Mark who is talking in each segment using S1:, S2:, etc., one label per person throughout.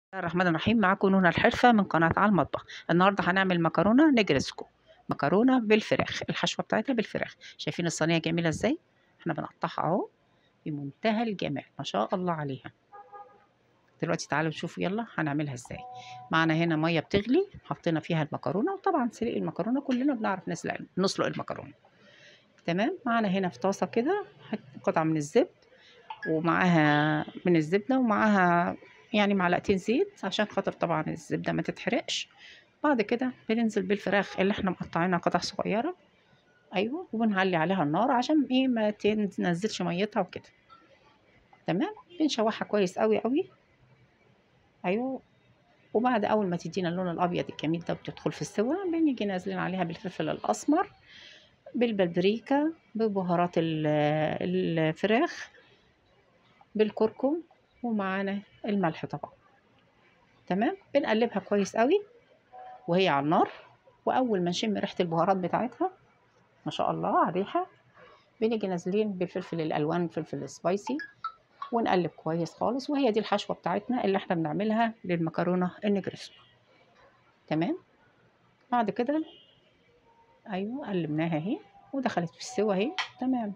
S1: الرحمن الرحيم معاكم نونا الحرفة من قناة على المطبخ النهاردة هنعمل مكرونة نجرسكو مكرونة بالفراخ الحشوة بتاعتها بالفراخ شايفين الصينية جميلة ازاي احنا بنقطعها اهو بمنتهى الجمال ما شاء الله عليها دلوقتي تعالوا نشوفوا يلا هنعملها ازاي معنا هنا مية بتغلي حطينا فيها المكرونة وطبعا سلق المكرونة كلنا بنعرف نسلق نسلق المكرونة تمام معنا هنا في طاسة كده قطعة من الزبد ومعاها من الزبدة ومعاها يعني معلقتين زيت عشان خاطر طبعا الزبدة ما تتحرقش بعد كده بننزل بالفراخ اللي احنا مقطعينها قطع صغيرة ايوه وبنعلي عليها النار عشان ايه ما تنزلش ميتها وكده تمام بنشوحها كويس قوي قوي ايوه وبعد اول ما تدينا اللون الابيض الجميل ده بتدخل في السوا بنيجي نازلين عليها بالفلفل الاسمر بالبابريكا ببهارات الفراخ بالكركم ومعانا الملح طبعا تمام بنقلبها كويس قوي وهي على النار واول ما نشم ريحه البهارات بتاعتها ما شاء الله على الريحه بنيجي نازلين بالفلفل الالوان الفلفل السبايسي ونقلب كويس خالص وهي دي الحشوه بتاعتنا اللي احنا بنعملها للمكرونه النجرسكو تمام بعد كده ايوه قلبناها اهي ودخلت في السوا اهي تمام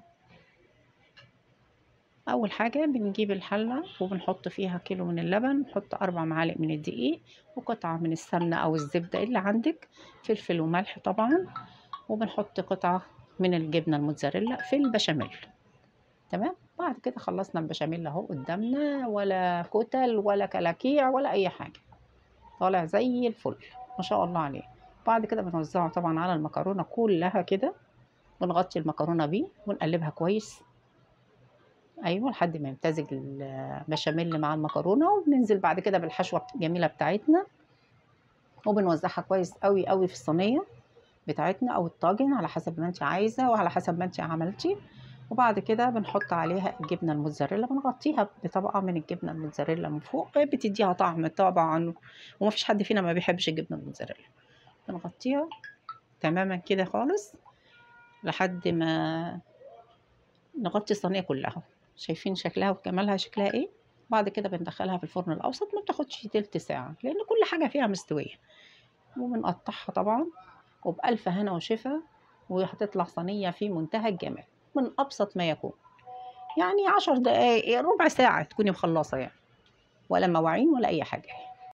S1: اول حاجه بنجيب الحله وبنحط فيها كيلو من اللبن نحط اربع معالق من الدقيق وقطعه من السمنه او الزبده اللي عندك فلفل وملح طبعا وبنحط قطعه من الجبنه الموتزاريلا في البشاميل تمام بعد كده خلصنا البشاميل اهو قدامنا ولا كتل ولا كلاكيع ولا اي حاجه طالع زي الفل ما شاء الله عليه بعد كده بنوزعه طبعا على المكرونه كلها كده ونغطي المكرونه بيه ونقلبها كويس ايوه لحد ما يمتزج البشاميل مع المكرونه وبننزل بعد كده بالحشوه الجميله بتاعتنا وبنوزعها كويس قوي قوي في الصينيه بتاعتنا او الطاجن على حسب ما انت عايزه وعلى حسب ما انت عملتي وبعد كده بنحط عليها الجبنه الموتزاريلا بنغطيها بطبقه من الجبنه الموتزاريلا من فوق بتديها طعم طبعا ومفيش حد فينا ما بيحبش الجبنه الموتزاريلا بنغطيها تماما كده خالص لحد ما نغطي الصينيه كلها شايفين شكلها وجمالها شكلها ايه بعد كده بندخلها في الفرن الاوسط ما بتاخدش تلت ساعه لان كل حاجه فيها مستويه وبنقطعها طبعا وبألف هنا وشفا وهتطلع صينيه في منتهى الجمال من ابسط ما يكون يعني عشر دقايق ربع ساعه تكوني مخلصه يعني ولا مواعين ولا اي حاجه